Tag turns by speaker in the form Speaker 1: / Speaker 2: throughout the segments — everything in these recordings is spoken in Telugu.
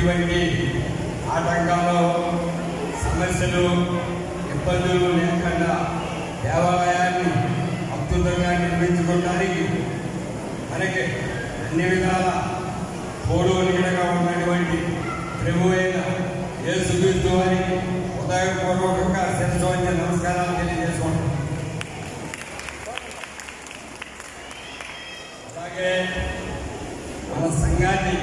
Speaker 1: ఎటువంటి ఆటంకాలు సమస్యలు ఇబ్బందులు లేకుండా దేవాలయాన్ని అద్భుతంగా నిర్మించుకోవడానికి మనకి అన్ని విధాల తోడు నీడగా ఉన్నటువంటి ప్రభు అయిన యేసుక్రీస్తు వారికి హృదయపూర్వకంగా శిరస్సు వంచి నమస్కారాలు తెలియజేసుకుంటాం అలాగే మన సంఘాన్ని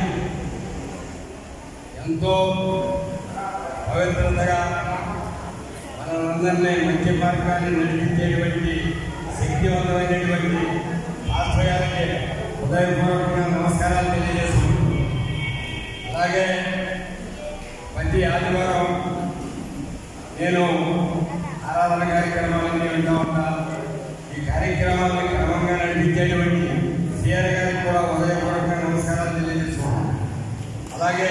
Speaker 1: ఎంతో పవిత్రతగా మనందరినీ మంచి మార్గాన్ని నడిపించేటువంటి శక్తివంతమైనటువంటి ఆశ్రయాలకి హృదయపూర్వకంగా నమస్కారాలు తెలియజేస్తున్నాం అలాగే ప్రతి ఆదివారం నేను ఆరాధన కార్యక్రమాలన్నీ వింటా ఉంటా ఈ కార్యక్రమాలను క్రమంగా నడిపించేటువంటి సిఆర్ గారికి కూడా హృదయపూర్వకంగా నమస్కారాలు తెలియజేస్తున్నాను అలాగే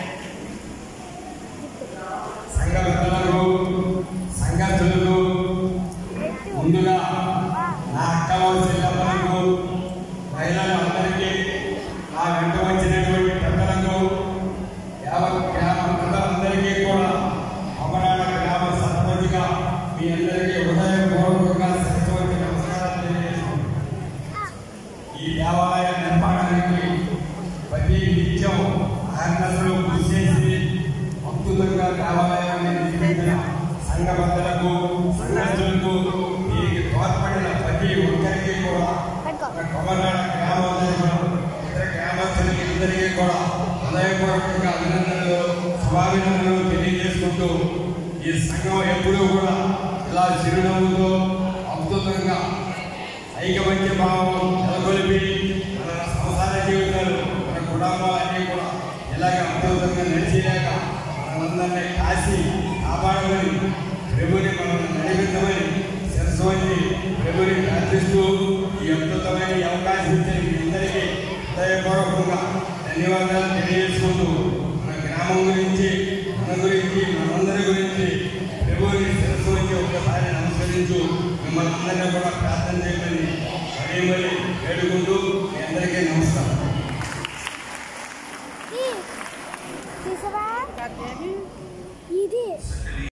Speaker 1: సంఘ పెద్దలకు సంఘాతులకు ముందుగా నా అక్కల చెల్లెమ్మలకు మహిళలు అందరికీ నా వెంట వచ్చినటువంటి పెద్దలకు యావత్ గ్రామ ప్రజలందరికీ కూడా అమరాడ గ్రామ సర్పంచ్గా మీ అందరికీ హృదయపూర్వకంగా సత్యవంతి నమస్కారాలు తెలియజేస్తున్నాను ఈ దేవాలయ నిర్మాణానికి ప్రతి నిత్యం అహర్నశలు కృషి చేసి అద్భుతంగా దేవాలయాన్ని నిర్మించిన సంఘ పెద్దలకు సంఘస్థులకు దీనికి తోడ్పడిన ప్రతి ఒక్కరికి కూడా మన కొమరనాడ గ్రామస్తులకు ఇతర గ్రామస్తులకి ఇద్దరికి కూడా హృదయపూర్వకంగా అభినందనలు శుభాభినందనలు తెలియజేసుకుంటూ ఈ సంఘం ఎప్పుడూ కూడా ఇలా చిరునవ్వుతో అద్భుతంగా ఐకమత్య భావం నెలకొల్పి మన సంసార జీవితాలు మన కుటుంబాలన్నీ కూడా ఇలాగ అద్భుతంగా నడిచేలాక మనందరినీ కాసి కాపాడమని ప్రభుని మనం నడిపించమని శిరస్సు వంచి ప్రభుని ప్రార్థిస్తూ ఈ అద్భుతమైన ఈ అవకాశం ఇచ్చిన మీ అందరికీ హృదయపూర్వకంగా ధన్యవాదాలు తెలియజేసుకుంటూ మన గ్రామం గురించి మన గురించి మనందరి గురించి ప్రభుని శిరస్సు వంచి ఒక్కసారి నమస్కరించు మిమ్మల్ని అందరినీ కూడా ప్రార్థన చేయమని మరీ మరీ వేడుకుంటూ మీ అందరికీ నమస్కారం